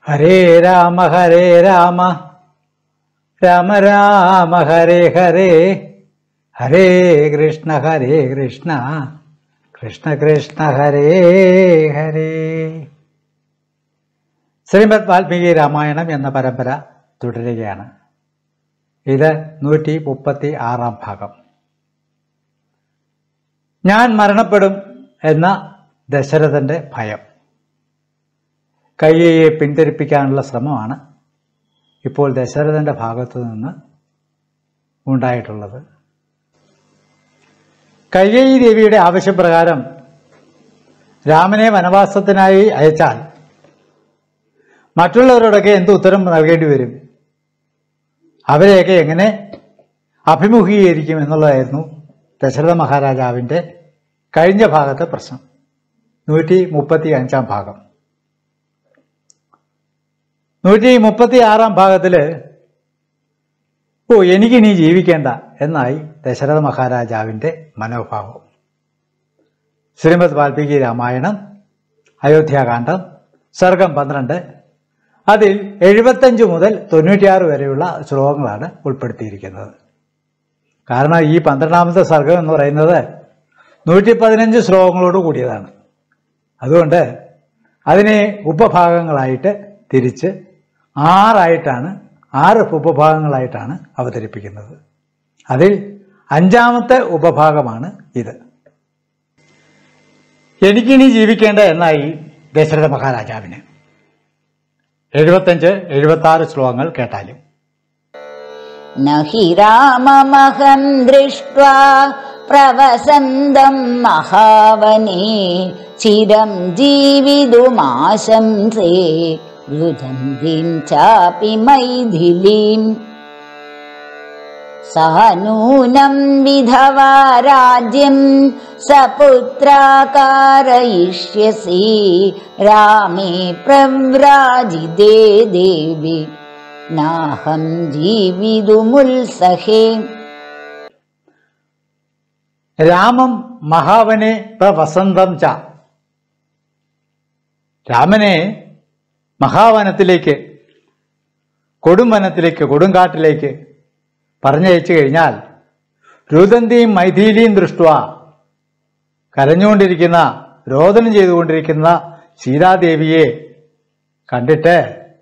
ഹരേ രാമ ഹരേ രാമ രാമ രാമ ഹരേ ഹരേ ഹരേ കൃഷ്ണ ഹരേ കൃഷ്ണ കൃഷ്ണ കൃഷ്ണ ഹരേ ഹരേ ശ്രീമദ് വാൽമീകി രാമായണം എന്ന പരമ്പര തുടരുകയാണ് ഇത് നൂറ്റി മുപ്പത്തി ആറാം ഭാഗം ഞാൻ മരണപ്പെടും എന്ന ദശരഥന്റെ ഭയം കയ്യയെ പിന്തിരിപ്പിക്കാനുള്ള ശ്രമമാണ് ഇപ്പോൾ ദശരഥന്റെ ഭാഗത്തു നിന്ന് ഉണ്ടായിട്ടുള്ളത് കയ്യേയി ദേവിയുടെ ആവശ്യപ്രകാരം രാമനെ വനവാസത്തിനായി അയച്ചാൽ മറ്റുള്ളവരോടൊക്കെ എന്ത് ഉത്തരം നൽകേണ്ടി വരും അവരെയൊക്കെ എങ്ങനെ അഭിമുഖീകരിക്കും എന്നുള്ളതായിരുന്നു ദശരഥ മഹാരാജാവിൻ്റെ കഴിഞ്ഞ ഭാഗത്തെ പ്രശ്നം നൂറ്റി മുപ്പത്തി അഞ്ചാം ഭാഗം നൂറ്റി മുപ്പത്തി ആറാം ഭാഗത്തിൽ ഓ എനിക്കിനി ജീവിക്കേണ്ട എന്നായി ദശരഥ മഹാരാജാവിൻ്റെ മനോഭാവം ശ്രീമദ് വാൽമീകി രാമായണം അയോധ്യാകാന്ഡം സർഗം പന്ത്രണ്ട് അതിൽ എഴുപത്തഞ്ച് മുതൽ തൊണ്ണൂറ്റിയാറ് വരെയുള്ള ശ്ലോകങ്ങളാണ് ഉൾപ്പെടുത്തിയിരിക്കുന്നത് കാരണം ഈ പന്ത്രണ്ടാമത്തെ സർഗം എന്ന് പറയുന്നത് നൂറ്റി പതിനഞ്ച് ശ്ലോകങ്ങളോട് കൂടിയതാണ് അതുകൊണ്ട് അതിനെ ഉപഭാഗങ്ങളായിട്ട് തിരിച്ച് ആറായിട്ടാണ് ആറ് ഉപഭാഗങ്ങളായിട്ടാണ് അവതരിപ്പിക്കുന്നത് അതിൽ അഞ്ചാമത്തെ ഉപഭാഗമാണ് ഇത് എനിക്കിനി ജീവിക്കേണ്ട എന്നായി ദശരഥ മഹാരാജാവിന് എഴുപത്തഞ്ച് എഴുപത്തി ആറ് ശ്ലോകങ്ങൾ കേട്ടാലും न हि राममहं दृष्ट्वा प्रवसन्दं महावने चिरं जीवितुमाशंसे रुदन्तीं चापि मैथिलीम् सा नूनं विधवा राज्यं सपुत्राकारयिष्यसि रामे प्रव्राजिते देवि नाहं जीवितुमुत्सहे രാമം മഹാവനെ പ്രവസന്തം ച രാമനെ മഹാവനത്തിലേക്ക് കൊടുംവനത്തിലേക്ക് കൊടുങ്കാട്ടിലേക്ക് പറഞ്ഞയച്ചു കഴിഞ്ഞാൽ രുദന്തിയും മൈഥിലിയും ദൃഷ്ടുവ കരഞ്ഞുകൊണ്ടിരിക്കുന്ന രോദനം ചെയ്തുകൊണ്ടിരിക്കുന്ന സീതാദേവിയെ കണ്ടിട്ട്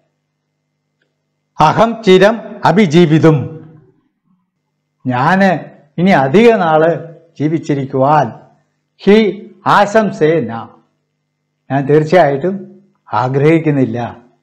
അഹം ചിരം അഭിജീവിതും ഞാന് ഇനി അധിക നാള് ജീവിച്ചിരിക്കുവാൻ ഹി ആശംസേന ഞാൻ തീർച്ചയായിട്ടും ആഗ്രഹിക്കുന്നില്ല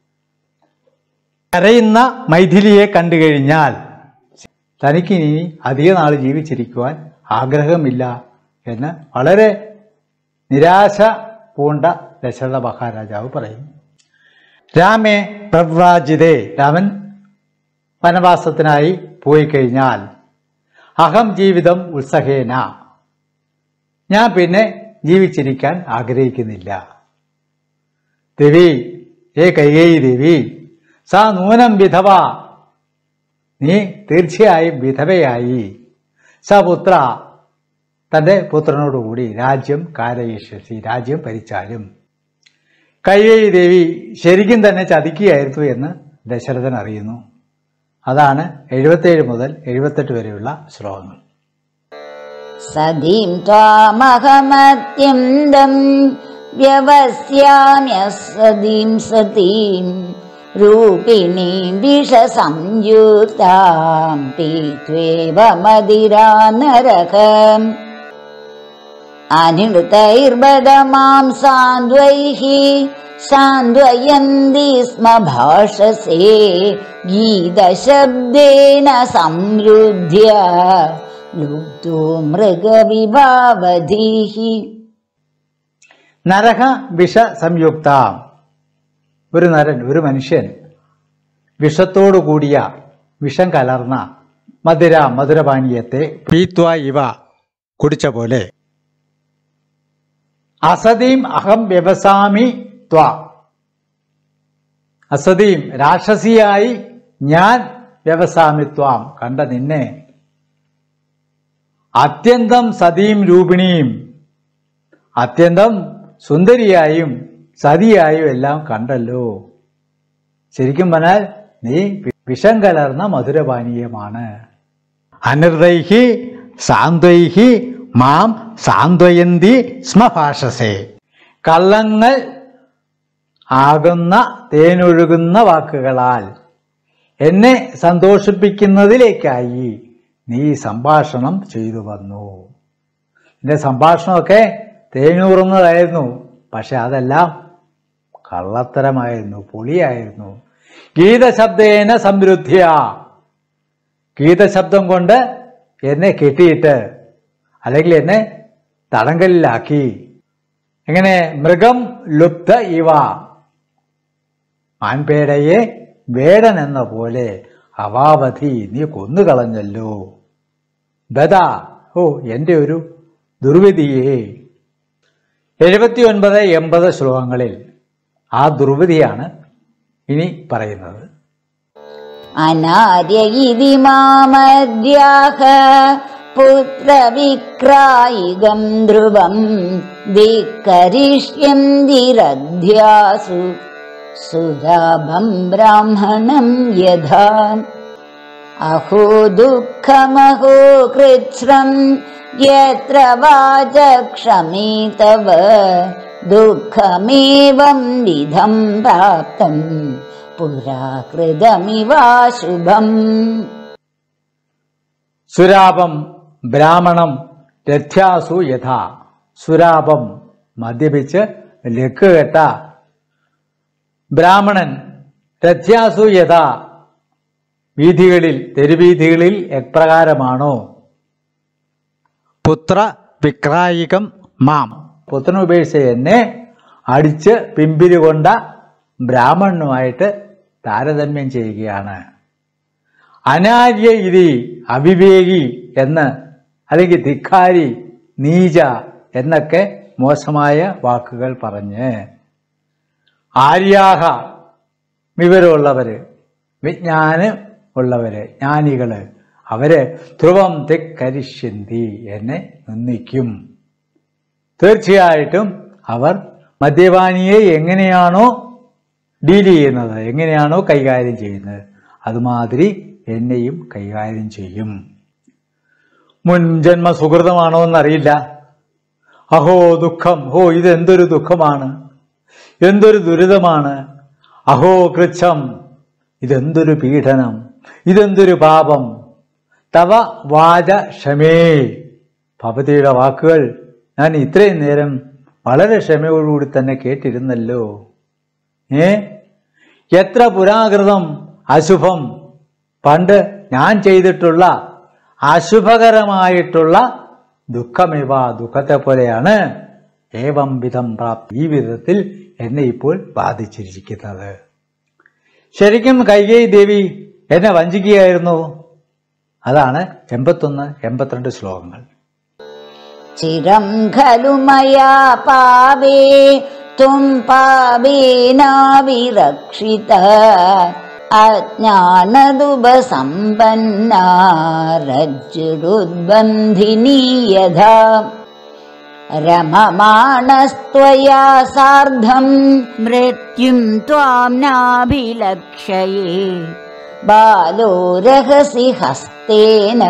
കരയുന്ന മൈഥിലിയെ കണ്ടു കഴിഞ്ഞാൽ തനിക്കിനി അധിക നാൾ ജീവിച്ചിരിക്കുവാൻ ആഗ്രഹമില്ല എന്ന് വളരെ നിരാശ പൂണ്ട ദശരഥ മഹാരാജാവ് പറയുന്നു രാമേ പ്രവ്രാജിതേ രാമൻ വനവാസത്തിനായി പോയി കഴിഞ്ഞാൽ അഹം ജീവിതം ഉത്സഹേന ഞാൻ പിന്നെ ജീവിച്ചിരിക്കാൻ ആഗ്രഹിക്കുന്നില്ല ദേവി ഏ കൈകേയി ദേവി സാ നൂനം വിധവ നീ തീർച്ചയായും വിധവയായി സപുത്ര തൻ്റെ പുത്രനോടുകൂടി രാജ്യം കാരയിഷ്യസി രാജ്യം ഭരിച്ചാലും കൈകേയി ദേവി ശരിക്കും തന്നെ ചതിക്കുകയായിരുന്നു എന്ന് ദശരഥൻ അറിയുന്നു അതാണ് എഴുപത്തേഴ് മുതൽ എഴുപത്തെട്ട് വരെയുള്ള ശ്ലോകങ്ങൾ सदीं त्वामहमत्यन्दं व्यवस्याम्यसदीं सतीं रूपिणीं विषसंयुक्तां पीत्वेव मदिरा नरकम् अनिरुतैर्बदमां सान्द्वैः सान्द्वयन्ति स्म भाषसे गीतशब्देन संरुध्य लुप्तो मृगविभावधीः നരക വിഷ സംയുക്ത ഒരു നരൻ ഒരു മനുഷ്യൻ വിഷത്തോടു കൂടിയ വിഷം കലർന്ന മധുര മധുരപാനീയത്തെ പീത്വ ഇവ കുടിച്ച പോലെ അസതീം അഹം വ്യവസാമി ത്വ അസതീം രാക്ഷസിയായി ഞാൻ വ്യവസാമിത്വാം കണ്ട നിന്നെ അത്യന്തം സതീം രൂപിണിയും അത്യന്തം സുന്ദരിയായും സതിയായും എല്ലാം കണ്ടല്ലോ ശരിക്കും പറഞ്ഞാൽ നീ വിഷം കലർന്ന മധുരപാനീയമാണ് അനിർദൈഹി സാന്ത്വൈഹി മാം സാന്ത്വയന്തി സ്മഭാഷസേ കള്ളങ്ങൾ ആകുന്ന തേനൊഴുകുന്ന വാക്കുകളാൽ എന്നെ സന്തോഷിപ്പിക്കുന്നതിലേക്കായി നീ സംഭാഷണം ചെയ്തു വന്നു എൻ്റെ സംഭാഷണമൊക്കെ തേനൂറുന്നതായിരുന്നു പക്ഷെ അതെല്ലാം കള്ളത്തരമായിരുന്നു പൊളിയായിരുന്നു ഗീതശബ്ദേന സമൃദ്ധിയ ഗീതശബ്ദം കൊണ്ട് എന്നെ കെട്ടിയിട്ട് അല്ലെങ്കിൽ എന്നെ തടങ്കലിലാക്കി എങ്ങനെ മൃഗം ലുപ്ത ഇവ മാൻപേടയെ വേടൻ എന്ന പോലെ അവാവധി നീ കൊന്നുകളഞ്ഞല്ലോ ബദ ഓ എൻ്റെ ഒരു ദുർവിധിയെ എഴുപത്തി ഒൻപത് എൺപത് ശ്ലോകങ്ങളിൽ ആ ദുർവിധിയാണ് ഇനി പറയുന്നത് അനാര്യ ഇതി മാമദ്യാഹ പുത്രവിക്രായികം ധ്രുവം ധിക്കരിഷ്യന്തിരധ്യാസു സുരാഭം ബ്രാഹ്മണം യഥാ അഹോ ദുഃഖമഹോ കൃത്സ്രം യത്ര വാചക്ഷമേ തവ ദുഃഖമേവം വിധം പ്രാപ്തം പുരാകൃതമിവാശുഭം സുരാപം ബ്രാഹ്മണം രഥ്യാസു യഥാ സുരാപം മദ്യപിച്ച് ലക്കുകെട്ട ബ്രാഹ്മണൻ രഥ്യാസു യഥാ വീഥികളിൽ തെരുവീഥികളിൽ എപ്രകാരമാണോ പുത്ര വിക്രായികം മാം പുത്രനുപേക്ഷിച്ച എന്നെ അടിച്ച് പിമ്പിരി കൊണ്ട ബ്രാഹ്മണനുമായിട്ട് താരതമ്യം ചെയ്യുകയാണ് അനാര്യ ഇതി അവിവേകി എന്ന് അല്ലെങ്കിൽ ധിക്കാരി നീച എന്നൊക്കെ മോശമായ വാക്കുകൾ പറഞ്ഞ് ആര്യാഹ വിവരമുള്ളവര് വിജ്ഞാനം ഉള്ളവര് ജ്ഞാനികള് അവര് ധ്രുവം തെക്കരിഷ്യന്തി എന്നെ നിന്ദിക്കും തീർച്ചയായിട്ടും അവർ മദ്യപാനിയെ എങ്ങനെയാണോ ഡീൽ ചെയ്യുന്നത് എങ്ങനെയാണോ കൈകാര്യം ചെയ്യുന്നത് അതുമാതിരി എന്നെയും കൈകാര്യം ചെയ്യും മുൻജന്മ സുഹൃതമാണോ എന്നറിയില്ല അഹോ ദുഃഖം ഹോ ഇതെന്തൊരു ദുഃഖമാണ് എന്തൊരു ദുരിതമാണ് അഹോ കൃച്ഛം ഇതെന്തൊരു പീഡനം ഇതെന്തൊരു പാപം തവ വാച ക്ഷമേ ഭവതിയുടെ വാക്കുകൾ ഞാൻ ഇത്രയും നേരം വളരെ ക്ഷമയോടുകൂടി തന്നെ കേട്ടിരുന്നല്ലോ ഏ എത്ര പുരാകൃതം അശുഭം പണ്ട് ഞാൻ ചെയ്തിട്ടുള്ള അശുഭകരമായിട്ടുള്ള ദുഃഖമിവ ദുഃഖത്തെ പോലെയാണ് ഏവം വിധം പ്രാപ്തി ഈ വിധത്തിൽ എന്നെ ഇപ്പോൾ ബാധിച്ചിരിക്കുന്നത് ശരിക്കും കൈകേയി ദേവി എന്നെ വഞ്ചിക്കുകയായിരുന്നു അതാണ് എൺപത്തൊന്ന് എൺപത്തിരണ്ട് ശ്ലോകങ്ങൾ ചിരം ഖലു മയാ പാവേ ത്വം പാവേനാവിരക്ഷിത അജ്ഞാനദുപസമ്പന്നാ രജ്ജുരുദ്ബന്ധിനി യഥാ രമമാണസ്ത്വയാ സാർദ്ധം മൃത്യും ത്വാം നാഭിലക്ഷയേ ബാലോ രഹസി ഹസ്തേന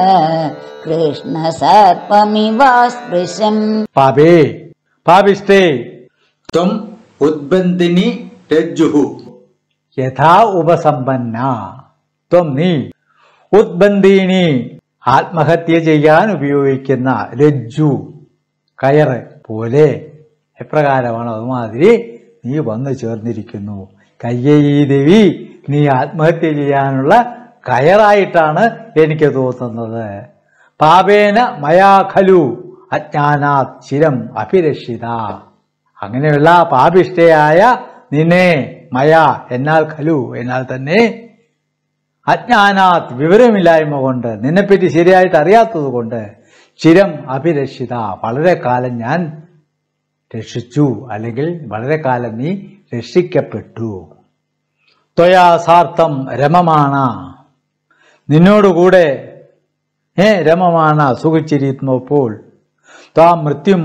കൃഷ്ണസർപ്പമിവാസ്പൃശം പാപേ പാപിഷ്ടേ ത്വം ഉദ്ബന്ധിനി രജ്ജുഹു യഥാ ഉപസമ്പന്ന ത്വം നീ ഉദ്ബന്ധിനി ആത്മഹത്യ ചെയ്യാൻ ഉപയോഗിക്കുന്ന രജ്ജു കയറ് പോലെ എപ്രകാരമാണോ അതുമാതിരി നീ വന്നു ചേർന്നിരിക്കുന്നു കയ്യേയി ദേവി നീ ആത്മഹത്യ ചെയ്യാനുള്ള കയറായിട്ടാണ് എനിക്ക് തോന്നുന്നത് പാപേന മയാ ഖലു അജ്ഞാനാത് ചിരം അഭിരക്ഷിത അങ്ങനെയുള്ള പാപിഷ്ടയായ നിന്നെ മയ എന്നാൽ ഖലു എന്നാൽ തന്നെ അജ്ഞാനാത് വിവരമില്ലായ്മ കൊണ്ട് നിന്നെപ്പറ്റി ശരിയായിട്ട് അറിയാത്തത് കൊണ്ട് ചിരം അഭിരക്ഷിത വളരെ കാലം ഞാൻ രക്ഷിച്ചു അല്ലെങ്കിൽ വളരെ കാലം നീ രക്ഷിക്കപ്പെട്ടു ത്വയാസാർത്ഥം രമമാണ നിന്നോടുകൂടെ ഏ രമമാണ സുഖിച്ചിരിക്കുന്നപ്പോൾ ത്വാ മൃത്യും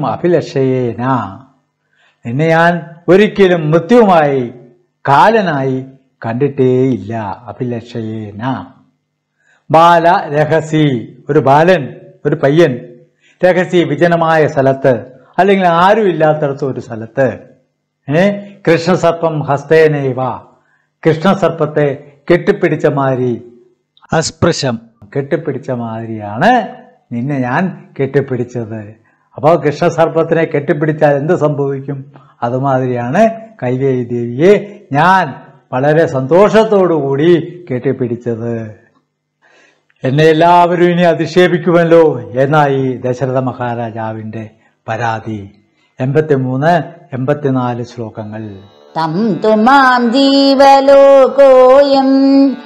അഭിലഷയേന നിന്നെ ഞാൻ ഒരിക്കലും മൃത്യുവുമായി കാലനായി കണ്ടിട്ടേയില്ല അഭിലഷയേന ബാല രഹസി ഒരു ബാലൻ ഒരു പയ്യൻ രഹസ്യ വിജനമായ സ്ഥലത്ത് അല്ലെങ്കിൽ ആരും ഇല്ലാത്തടത്ത് ഒരു സ്ഥലത്ത് ഏ കൃഷ്ണസർപ്പം ഹസ്തേനൈവ കൃഷ്ണസർപ്പത്തെ കെട്ടിപ്പിടിച്ച മാതിരി അസ്പൃശം കെട്ടിപ്പിടിച്ച മാതിരിയാണ് നിന്നെ ഞാൻ കെട്ടിപ്പിടിച്ചത് അപ്പോൾ കൃഷ്ണസർപ്പത്തിനെ കെട്ടിപ്പിടിച്ചാൽ എന്ത് സംഭവിക്കും അതുമാതിരിയാണ് കൈകേയി ദേവിയെ ഞാൻ വളരെ സന്തോഷത്തോടു കൂടി കെട്ടിപ്പിടിച്ചത് എന്നെ എല്ലാവരും ഇനി അധിക്ഷേപിക്കുമല്ലോ എന്നായി ദശരഥ മഹാരാജാവിൻ്റെ പരാതി എൺപത്തിമൂന്ന് എൺപത്തിനാല് ശ്ലോകങ്ങൾ तं तु मां जीवलोकोऽयं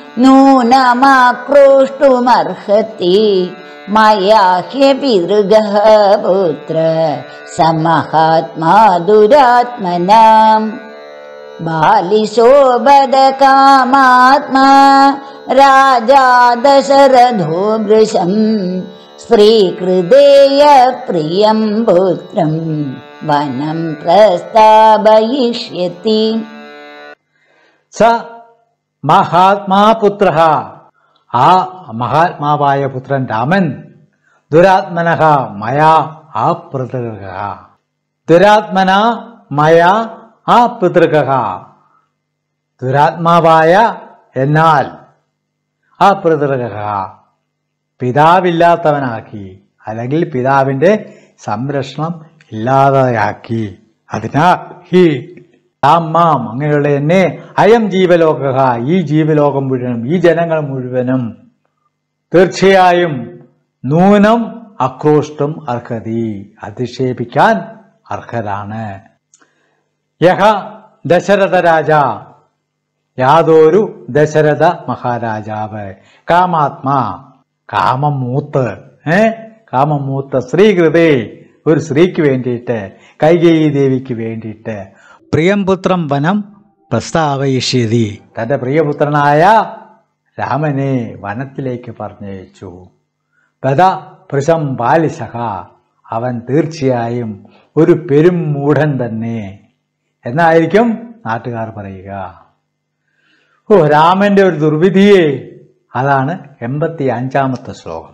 नूनमाक्रोष्टुमर्हति मया ह्यपितृगः पुत्र स महात्मा दुरात्मनाम् बालिशो बदकामात्मा राजा दशरथो वृशम् स्त्रीकृदेय प्रियं पुत्रम् वनं प्रस्तावयिष्यति സ മഹാത്മാപുത്ര ആ മഹാത്മാവായ പുത്രൻ രാമൻ ദുരാത്മനഃ മയാ ആ പിതൃക ദുരാത്മന മയാ ആ പിതൃക ദുരാത്മാവായ എന്നാൽ ആ പിതൃക പിതാവില്ലാത്തവനാക്കി അല്ലെങ്കിൽ പിതാവിന്റെ സംരക്ഷണം ഇല്ലാതെയാക്കി അതിനാൽ ഹി മാം അങ്ങനെയുള്ള എന്നെ അയം ജീവലോക ഈ ജീവലോകം മുഴുവനും ഈ ജനങ്ങൾ മുഴുവനും തീർച്ചയായും നൂനം അക്രോഷ്ടം അർഹതി അധിക്ഷേപിക്കാൻ അർഹരാണ് യഹ ദശരഥ രാജ യാതൊരു ദശരഥ മഹാരാജാവ് കാമാത്മാ കാമമൂത്ത് ഏ കാമമൂത്ത് സ്ത്രീകൃതേ ഒരു സ്ത്രീക്ക് വേണ്ടിയിട്ട് കൈകേയി ദേവിക്ക് വേണ്ടിയിട്ട് പ്രിയംപുത്രം വനം പ്രസ്താവയിഷ്യതി തന്റെ പ്രിയപുത്രനായ രാമനെ വനത്തിലേക്ക് പറഞ്ഞയച്ചു പദ പൃശം ബാലിസഹ അവൻ തീർച്ചയായും ഒരു പെരും മൂഢൻ തന്നെ എന്നായിരിക്കും നാട്ടുകാർ പറയുക ഓ രാമന്റെ ഒരു ദുർവിധിയെ അതാണ് എൺപത്തി അഞ്ചാമത്തെ ശ്ലോകം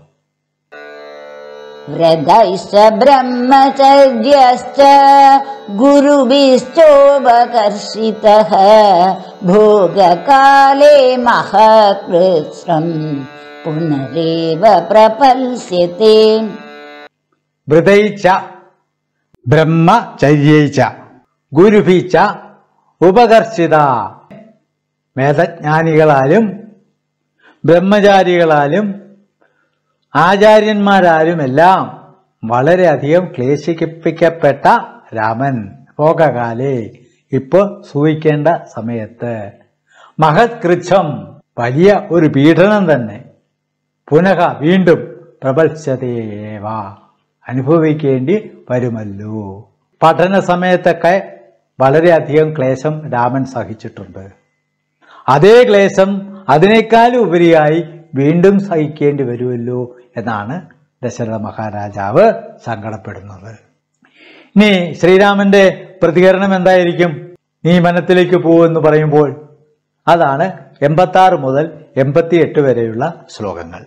व्रतैश्च ब्रह्मचर्यश्च गुरुभिश्चोपकर्षितः भोगकाले महकृत्स्रम् पुनरेव प्रपल्स्यते വൃതയിച്ച ബ്രഹ്മചര്യയിച്ച ഗുരുഭിച്ച ഉപകർഷിത വേദജ്ഞാനികളാലും ബ്രഹ്മചാരികളാലും ആചാര്യന്മാരാലുമെല്ലാം വളരെയധികം ക്ലേശിപ്പിക്കപ്പെട്ട രാമൻ ഭോഗകാലേ ഇപ്പൊ സൂഹിക്കേണ്ട സമയത്ത് മഹത്കൃച്ഛം വലിയ ഒരു പീഡനം തന്നെ പുനഃ വീണ്ടും പ്രബൽസതയേവ അനുഭവിക്കേണ്ടി വരുമല്ലോ പഠന സമയത്തൊക്കെ വളരെയധികം ക്ലേശം രാമൻ സഹിച്ചിട്ടുണ്ട് അതേ ക്ലേശം അതിനേക്കാളും ഉപരിയായി വീണ്ടും സഹിക്കേണ്ടി വരുമല്ലോ എന്നാണ് ദശരഥ മഹാരാജാവ് സങ്കടപ്പെടുന്നത് ഇനി ശ്രീരാമന്റെ പ്രതികരണം എന്തായിരിക്കും നീ വനത്തിലേക്ക് പോകുമെന്ന് പറയുമ്പോൾ അതാണ് എൺപത്തി ആറ് മുതൽ എൺപത്തിയെട്ട് വരെയുള്ള ശ്ലോകങ്ങൾ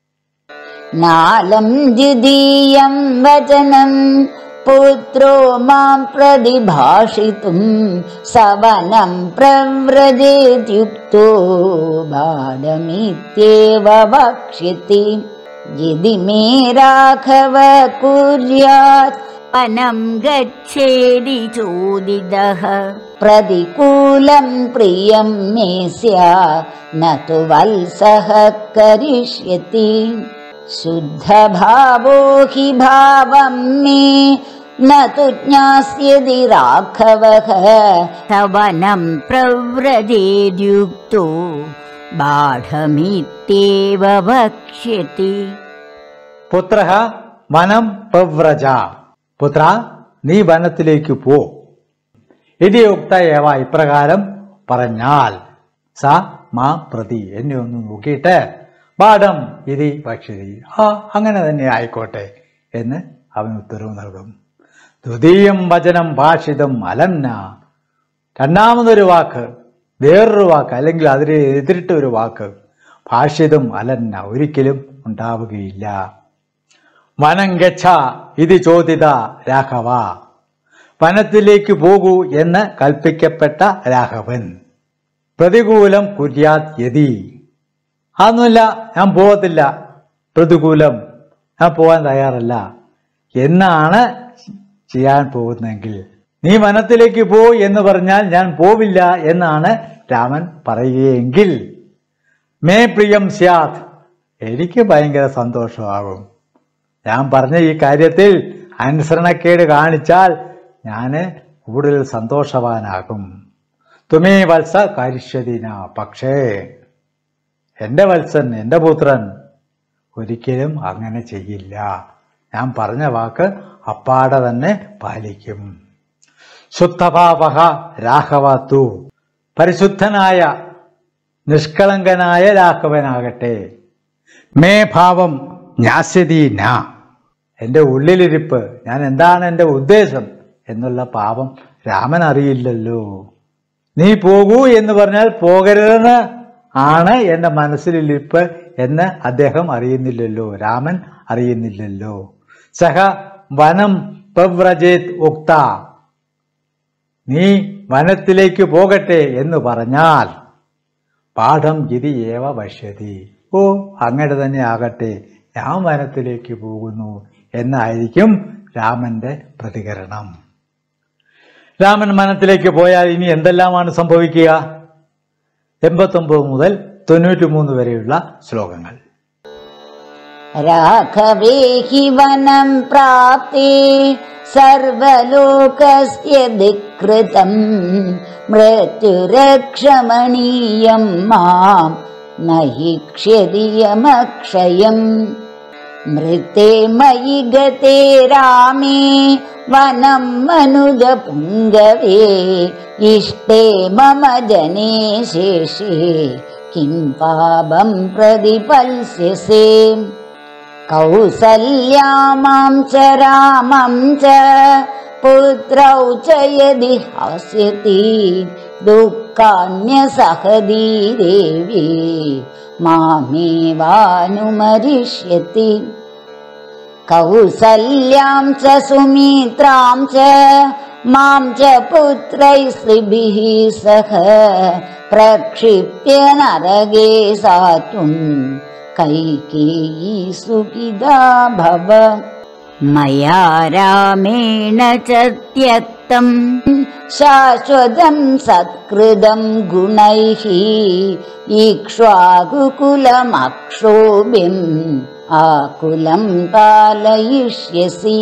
नालं द्वितीयं वचनं पुत्रो मां प्रतिभाषितुं सवनं प्रव्रजेत्युक्तो बाढमित्येव वक्ष्यति यदि मे राघव कुर्यात् वनं गच्छेदि चोदितः प्रतिकूलं प्रियं मे स्या न तु वल्सः करिष्यति शुद्धभावो हि भावं मे न तु ज्ञास्यति राघवः सवनं प्रव्रजेद्युक्तो बाढमित्येव वक्ष्यति പുത്ര വനം പ്രവ്രജ പുത്ര നീ വനത്തിലേക്ക് പോ ഇതിയുക്ത ഏവ ഇപ്രകാരം പറഞ്ഞാൽ സ മാ പ്രതി എന്നെ ഒന്ന് നോക്കിയിട്ട് പാഠം ഇതി ഭക്ഷ്യതി ആ അങ്ങനെ തന്നെ ആയിക്കോട്ടെ എന്ന് അവൻ ഉത്തരവ് നൽകും ദ്വിതീയം വചനം ഭാഷിതം അലംന രണ്ടാമതൊരു വാക്ക് വേറൊരു വാക്ക് അല്ലെങ്കിൽ അതിന് എതിരിട്ട ഒരു വാക്ക് ഭാഷ്യതും അലന്ന ഒരിക്കലും ഉണ്ടാവുകയില്ല വനം ഗച്ഛ ഇത് ചോദിത രാഘവ വനത്തിലേക്ക് പോകൂ എന്ന് കൽപ്പിക്കപ്പെട്ട രാഘവൻ പ്രതികൂലം കുര്യാത് യതി അതൊന്നുമില്ല ഞാൻ പോകത്തില്ല പ്രതികൂലം ഞാൻ പോകാൻ തയ്യാറല്ല എന്നാണ് ചെയ്യാൻ പോകുന്നതെങ്കിൽ നീ വനത്തിലേക്ക് പോ എന്ന് പറഞ്ഞാൽ ഞാൻ പോവില്ല എന്നാണ് രാമൻ പറയുകയെങ്കിൽ മേ പ്രിയം സ്യാത് എനിക്ക് ഭയങ്കര സന്തോഷമാകും ഞാൻ പറഞ്ഞ ഈ കാര്യത്തിൽ അനുസരണക്കേട് കാണിച്ചാൽ ഞാൻ കൂടുതൽ സന്തോഷവാനാകും തുമേ വത്സ കരിഷ്യതിന പക്ഷേ എൻ്റെ വത്സൻ എൻ്റെ പുത്രൻ ഒരിക്കലും അങ്ങനെ ചെയ്യില്ല ഞാൻ പറഞ്ഞ വാക്ക് അപ്പാടെ തന്നെ പാലിക്കും ശുദ്ധഭാവഹ രാഘവത്തു പരിശുദ്ധനായ നിഷ്കളങ്കനായ രാഘവനാകട്ടെ മേ ഭാവം ജ്ഞാസ്യതീന എൻ്റെ ഉള്ളിലിരിപ്പ് ഞാൻ എന്താണ് എൻ്റെ ഉദ്ദേശം എന്നുള്ള പാപം രാമൻ അറിയില്ലല്ലോ നീ പോകൂ എന്ന് പറഞ്ഞാൽ പോകരുതെന്ന് ആണ് എൻ്റെ മനസ്സിലിരിപ്പ് എന്ന് അദ്ദേഹം അറിയുന്നില്ലല്ലോ രാമൻ അറിയുന്നില്ലല്ലോ സഹ വനം പ്രവ്രജേത് ഉക്ത നീ വനത്തിലേക്ക് പോകട്ടെ എന്ന് പറഞ്ഞാൽ പാഠം ഗിരി ഏവ പശ്യതി ഓ അങ്ങനെ തന്നെ ആകട്ടെ ഞാൻ വനത്തിലേക്ക് പോകുന്നു എന്നായിരിക്കും രാമന്റെ പ്രതികരണം രാമൻ വനത്തിലേക്ക് പോയാൽ ഇനി എന്തെല്ലാമാണ് സംഭവിക്കുക എൺപത്തൊമ്പത് മുതൽ തൊണ്ണൂറ്റി മൂന്ന് വരെയുള്ള ശ്ലോകങ്ങൾ राघवे हि वनम् प्राप्ते सर्वलोकस्य धिक्कृतम् मृत्युरक्षमणीयम् माम् न हि क्षयमक्षयम् मृते मयि गते रामे वनम् मनुजपुङ्गवे इष्टे मम जने शेषे किं पापम् प्रतिपल्स्यसे कौसल्यामां च रामं च पुत्रौ च यदि हास्यति दुःखान्यसहदी देवी मामेवानुमरिष्यति कौसल्यां च सुमित्रां च मां च पुत्रैः स्त्रीभिः सह प्रक्षिप्य नरगे सातुम् कैकेयी सुखिदा भव मया रामेण च त्यक्तम् शाश्वतं सत्कृतं गुणैः इक्ष्वाकुकुलमक्षोभिम् आकुलं पालयिष्यसि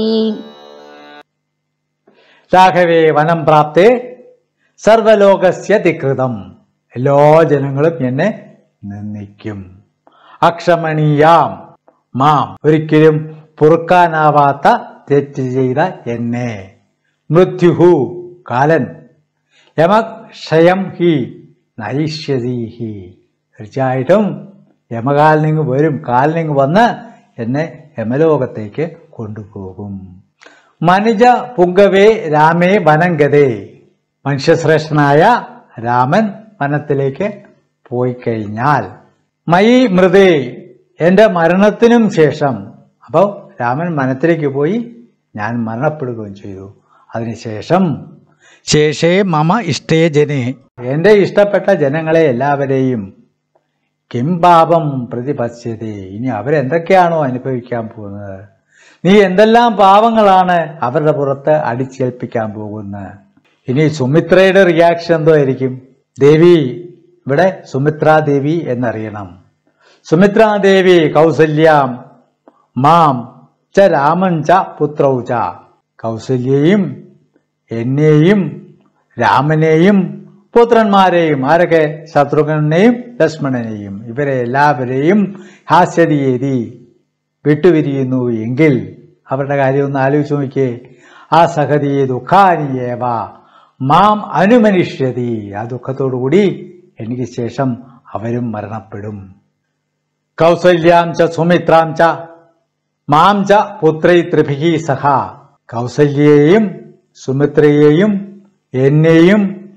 രാഘവേ വനം പ്രാപ്തേ സർവലോകസ്യ ധികൃതം എല്ലാ ജനങ്ങളും എന്നെ നിന്ദിക്കും അക്ഷമണീയാം മാം ഒരിക്കലും പൊറുക്കാനാവാത്ത തെറ്റ് ചെയ്ത എന്നെ മൃത്യുഹു കാലൻ യമക്ഷയം ഹി നയിഷ്യതി ഹി തീർച്ചയായിട്ടും യമകാലിനിങ് വരും കാലിനിങ് വന്ന് എന്നെ യമലോകത്തേക്ക് കൊണ്ടുപോകും മനുജ പുങ്കവേ രാമേ വനം ഗതേ മനുഷ്യശ്രേഷ്ഠനായ രാമൻ വനത്തിലേക്ക് പോയി കഴിഞ്ഞാൽ മയി മൃതേ എൻ്റെ മരണത്തിനും ശേഷം അപ്പോൾ രാമൻ വനത്തിലേക്ക് പോയി ഞാൻ മരണപ്പെടുകയും ചെയ്തു അതിനുശേഷം ശേഷേ മമ ഇഷ്ടേ ജനേ എൻ്റെ ഇഷ്ടപ്പെട്ട ജനങ്ങളെ എല്ലാവരെയും കിം പാപം പ്രതിപശ്യതേ ഇനി അവരെന്തൊക്കെയാണോ അനുഭവിക്കാൻ പോകുന്നത് നീ എന്തെല്ലാം പാവങ്ങളാണ് അവരുടെ പുറത്ത് അടിച്ചേൽപ്പിക്കാൻ പോകുന്നത് ഇനി സുമിത്രയുടെ റിയാക്ഷൻ എന്തോ ആയിരിക്കും ദേവി ഇവിടെ സുമിത്രാദേവി എന്നറിയണം സുമിത്രാദേവി കൗസല്യാം മാം ച രാമൻ ച പുത്രൗ ച കൗസല്യയും എന്നെയും രാമനെയും പുത്രന്മാരെയും ആരൊക്കെ ശത്രുഘ്നെയും ലക്ഷ്മണനെയും ഇവരെ എല്ലാവരെയും ഹാസ്യതീയതി വിട്ടുപിരിയുന്നു എങ്കിൽ അവരുടെ കാര്യം ഒന്ന് ആലോചിച്ച് നോക്കിയേ ആ സഹതി ദുഃഖാനിയേവ മാം അനുമനുഷ്യതി ആ ദുഃഖത്തോടുകൂടി എനിക്ക് ശേഷം അവരും മരണപ്പെടും കൗസല്യാം ച സുമിത്രാം ച മാം ച പുത്രൈ ത്രിഭിഹി സഹ കൗസല്യയെയും സുമിത്രയെയും എന്നെയും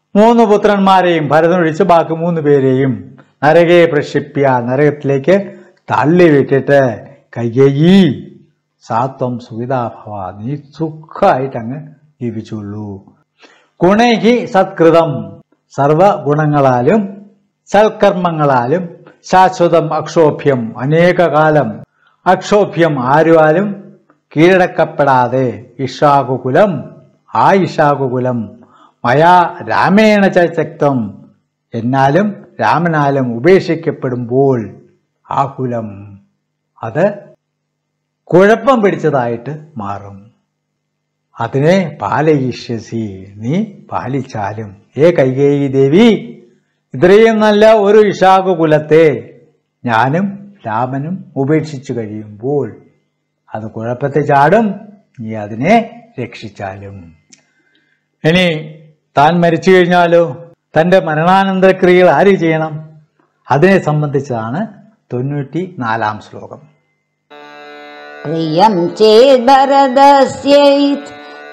മൂന്ന് പുത്രന്മാരെയും ഭരതനൊഴിച്ച് ബാക്കി മൂന്ന് പേരെയും നരകയെ പ്രക്ഷിപ്യ നരകത്തിലേക്ക് തള്ളിവിട്ടിട്ട് കൈകേയി സാത്വം സുഖിതാഭവ നീ സുഖമായിട്ട് അങ്ങ് ജീവിച്ചുള്ളൂ ഗുണൈഹി സത്കൃതം സർവഗുണങ്ങളാലും സൽക്കർമ്മങ്ങളാലും ശാശ്വതം അക്ഷോഭ്യം അനേകകാലം അക്ഷോഭ്യം ആരുവാലും കീഴടക്കപ്പെടാതെ ഇഷാകുകുലം ആ ഇഷാകുകുലം മയാ രാമേണ ചക്തം എന്നാലും രാമനാലും ഉപേക്ഷിക്കപ്പെടുമ്പോൾ ആ കുലം അത് കുഴപ്പം പിടിച്ചതായിട്ട് മാറും അതിനെ പാലയിഷ്യസി നീ പാലിച്ചാലും ഏ കൈകേയി ദേവി ഇത്രയും നല്ല ഒരു ഇഷാകു കുലത്തെ ഞാനും രാമനും ഉപേക്ഷിച്ചു കഴിയുമ്പോൾ അത് കുഴപ്പത്തെ ചാടും നീ അതിനെ രക്ഷിച്ചാലും ഇനി താൻ മരിച്ചു കഴിഞ്ഞാലോ തന്റെ മരണാനന്തരക്രിയകൾ ആര് ചെയ്യണം അതിനെ സംബന്ധിച്ചതാണ് തൊണ്ണൂറ്റി നാലാം ശ്ലോകം प्रियं चेद्भरदस्यैत्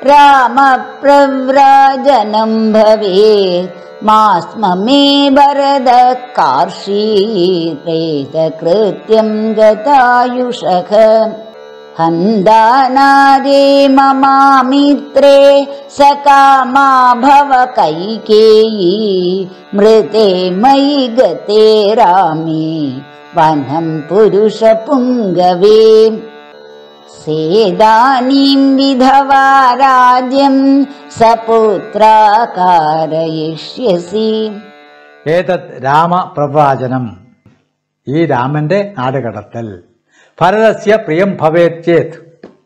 रामप्रव्राजनं भवेत् मास्म मे भरद कार्षीप्रेतकृत्यं गतायुषः हन्दानादे ममामित्रे सकामा भव कैकेयी मृते मयि गते रामे वनं पुरुषपुङ्गवे सेदानीं विधवा राज्यं सपुत्राकारयिष्यसि ഏതത് രാമപ്രവാചനം ഈ രാമന്റെ നാടുകടത്തൽ ഭരതസ്യ പ്രിയം ഭവേച്ചേത്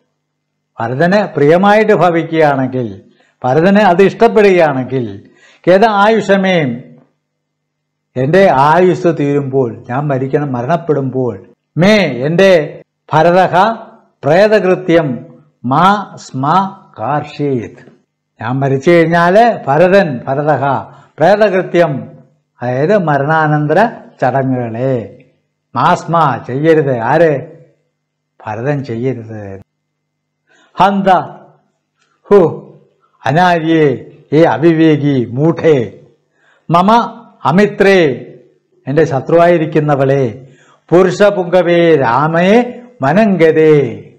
ഭരതന് പ്രിയമായിട്ട് ഭവിക്കുകയാണെങ്കിൽ ഭരതന് അത് ഇഷ്ടപ്പെടുകയാണെങ്കിൽ ഏത ആയുഷമേം എൻ്റെ ആയുസ് തീരുമ്പോൾ ഞാൻ മരിക്കണം മരണപ്പെടുമ്പോൾ മേ എൻ്റെ ഭരതഹ പ്രേതകൃത്യം മാ സ്മ കാർഷീത് ഞാൻ മരിച്ചു കഴിഞ്ഞാല് ഭരതൻ ഭരതഹ പ്രേതകൃത്യം അതായത് മരണാനന്തര ചടങ്ങുകളെ മാസ്മ ചെയ്യരുത് ആര് ഭരതൻ ചെയ്യരുത് ഹന്ത ഹു അനാര്യെ ഏ അവിവേകി മൂഢേ മമ അമിത്രേ എൻ്റെ ശത്രുവായിരിക്കുന്നവളെ പുരുഷപുങ്കവേ രാമയെ മനങ്കതേ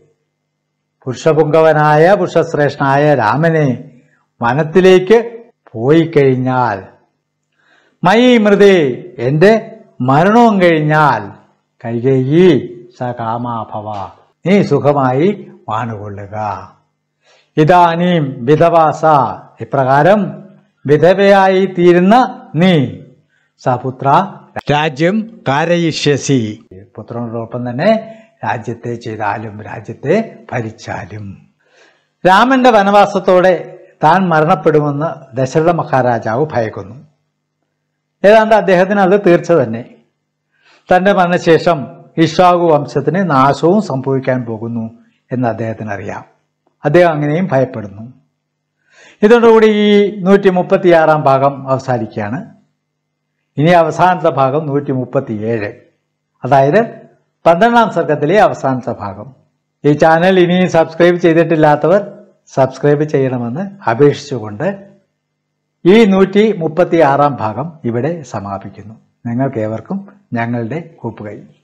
പുരുഷപുങ്കവനായ പുരുഷശ്രേഷ്ഠനായ രാമനെ വനത്തിലേക്ക് പോയി കഴിഞ്ഞാൽ മൈ മൃതേ എൻ്റെ മരണവും കഴിഞ്ഞാൽ കൈകേയി സ കാമാഭവ നീ സുഖമായി വാണുകൊള്ളുക ഇതാനീം വിധവാസ ഇപ്രകാരം വിധവയായി തീരുന്ന നീ സപുത്ര രാജ്യം കാരയിഷ്യസി പുത്രനോടൊപ്പം തന്നെ രാജ്യത്തെ ചെയ്താലും രാജ്യത്തെ ഭരിച്ചാലും രാമന്റെ വനവാസത്തോടെ താൻ മരണപ്പെടുമെന്ന് ദശരഥ മഹാരാജാവ് ഭയക്കുന്നു ഏതാണ്ട് അദ്ദേഹത്തിന് അത് തീർച്ച തന്നെ തന്റെ മരണശേഷം ഇഷാഗു വംശത്തിന് നാശവും സംഭവിക്കാൻ പോകുന്നു എന്ന് അദ്ദേഹത്തിന് അറിയാം അദ്ദേഹം അങ്ങനെയും ഭയപ്പെടുന്നു ഇതോടുകൂടി ഈ നൂറ്റി മുപ്പത്തിയാറാം ഭാഗം അവസാനിക്കുകയാണ് ഇനി അവസാനത്തെ ഭാഗം നൂറ്റി മുപ്പത്തിയേഴ് അതായത് പന്ത്രണ്ടാം സർഗത്തിലെ അവസാനത്തെ ഭാഗം ഈ ചാനൽ ഇനിയും സബ്സ്ക്രൈബ് ചെയ്തിട്ടില്ലാത്തവർ സബ്സ്ക്രൈബ് ചെയ്യണമെന്ന് അപേക്ഷിച്ചുകൊണ്ട് ഈ നൂറ്റി മുപ്പത്തി ആറാം ഭാഗം ഇവിടെ സമാപിക്കുന്നു നിങ്ങൾക്ക് ഏവർക്കും ഞങ്ങളുടെ കൂപ്പുകൈ